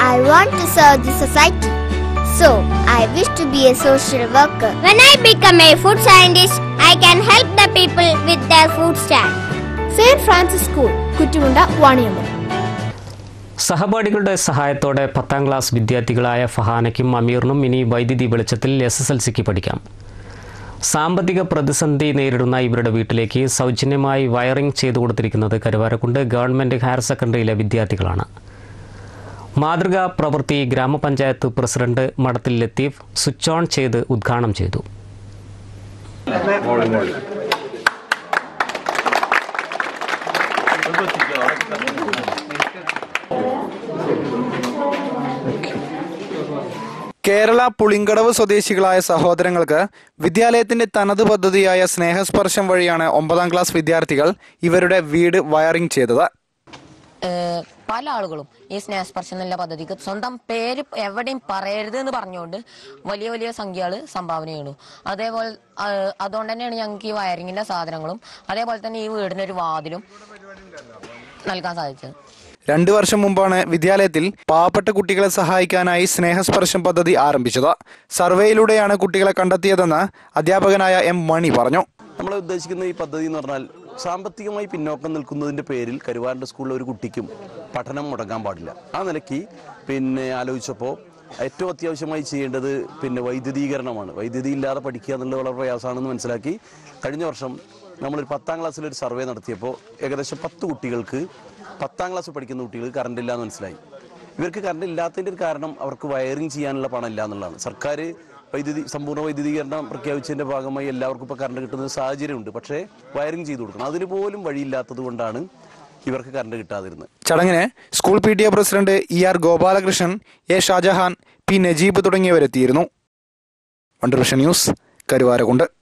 I want to serve the society. So, I wish to be a social worker. When I become a food scientist, I can help the people with their food stand. Saint Francis school Kuttumunda Vaniyambalam സഹപാഠികളുടെ സഹായത്തോടെ പത്താം class വിദ്യാർത്ഥികളായ ഫഹാനയ്ക്കും അമീറിനും ഇനി വൈദ്യുതി വെളിച്ചത്തിൽ S S L സിക്ക് പഠിക്കാം സാമ്പത്തിക പ്രതിസന്ധി നേരിടുന്ന ഇവരുടെ വീട്ടിലേക്ക് സൗജന്യമായി വയറിംഗ് ചെയ്തു കൊടുത്തിരിക്കുന്നത് കരുവാരക്കുണ്ട് ഗവൺമെൻറ് ഹയർ സെക്കൻഡറിയിലെ വിദ്യാർത്ഥികളാണ് മാതൃകാ പ്രവൃത്തി ഗ്രാമപഞ്ചായത്ത് പ്രസിഡന്റ് മഠത്തിൽ ലത്തീഫ് സ്വിച്ച് ഓൺ ചെയ്ത് ഉദ്ഘാടനം ചെയ്തു കേരള പുളിങ്കടവ് സ്വദേശികളായ സഹോദരങ്ങൾക്ക് വിദ്യാലയത്തിന്റെ തനത് പദ്ധതിയായ സ്നേഹസ്പർശം വഴിയാണ് ഒമ്പതാം ക്ലാസ് വിദ്യാർത്ഥികൾ ഇവരുടെ വീട് വയറിംഗ് ചെയ്തത് ഏഹ് പല ആളുകളും ഈ സ്നേഹസ്പർശം എന്നുള്ള പദ്ധതിക്ക് സ്വന്തം പേര് എവിടെയും പറയരുത് എന്ന് പറഞ്ഞുകൊണ്ട് വലിയ വലിയ സംഖ്യകൾ സംഭാവന ചെയ്യണു അതേപോലെ ആഹ് അതുകൊണ്ട് തന്നെയാണ് ഞങ്ങൾക്ക് ഈ വയറിങ്ങിന്റെ സാധനങ്ങളും അതേപോലെ തന്നെ ഈ വീടിനൊരു വാതിലും നൽകാൻ സാധിച്ചത് രണ്ടു വർഷം മുമ്പാണ് വിദ്യാലയത്തിൽ പാവപ്പെട്ട കുട്ടികളെ സഹായിക്കാനായി സ്നേഹസ്പർശം പദ്ധതി ആരംഭിച്ചത് സർവേയിലൂടെയാണ് കുട്ടികളെ കണ്ടെത്തിയതെന്ന് അധ്യാപകനായ എം മണി പറഞ്ഞു നമ്മൾ ഉദ്ദേശിക്കുന്ന ഈ പദ്ധതി എന്ന് പറഞ്ഞാൽ സാമ്പത്തികമായി പിന്നോക്കം നിൽക്കുന്നതിന്റെ പേരിൽ കരുവാരൻ്റെ സ്കൂളിലെ ഒരു കുട്ടിക്കും പഠനം മുടങ്ങാൻ പാടില്ല ആ നിലയ്ക്ക് പിന്നെ ആലോചിച്ചപ്പോൾ ഏറ്റവും അത്യാവശ്യമായി ചെയ്യേണ്ടത് പിന്നെ വൈദ്യുതീകരണമാണ് വൈദ്യുതി ഇല്ലാതെ പഠിക്കുക എന്നുള്ളത് വളരെ പ്രയാസമാണെന്ന് മനസ്സിലാക്കി കഴിഞ്ഞ വർഷം നമ്മളൊരു പത്താം ക്ലാസ്സിൽ ഒരു സർവേ നടത്തിയപ്പോൾ ഏകദേശം പത്ത് കുട്ടികൾക്ക് പത്താം ക്ലാസ് പഠിക്കുന്ന കുട്ടികൾക്ക് കറണ്ട് ഇല്ല എന്ന് മനസ്സിലായി ഇവർക്ക് കറണ്ട് ഇല്ലാത്തതിന്റെ ഒരു കാരണം അവർക്ക് വയറിംഗ് ചെയ്യാനുള്ള പണം ഇല്ല എന്നുള്ളതാണ് സർക്കാർ വൈദ്യുതി സമ്പൂർണ്ണ വൈദ്യുതീകരണം പ്രഖ്യാപിച്ചതിന്റെ ഭാഗമായി എല്ലാവർക്കും ഇപ്പോൾ കറണ്ട് കിട്ടുന്ന ഒരു സാഹചര്യമുണ്ട് പക്ഷേ വയറിംഗ് ചെയ്തു കൊടുക്കണം അതിന് പോലും വഴിയില്ലാത്തത് കൊണ്ടാണ് ഇവർക്ക് കറണ്ട് കിട്ടാതിരുന്നത് ചടങ്ങിന് school P T A president E R Gopalakrishnan A Shajahan P Najeeb തുടങ്ങിയവരെത്തിയിരുന്നു വണ്ടർവിഷൻ ന്യൂസ് കരുവാരകുണ്ട്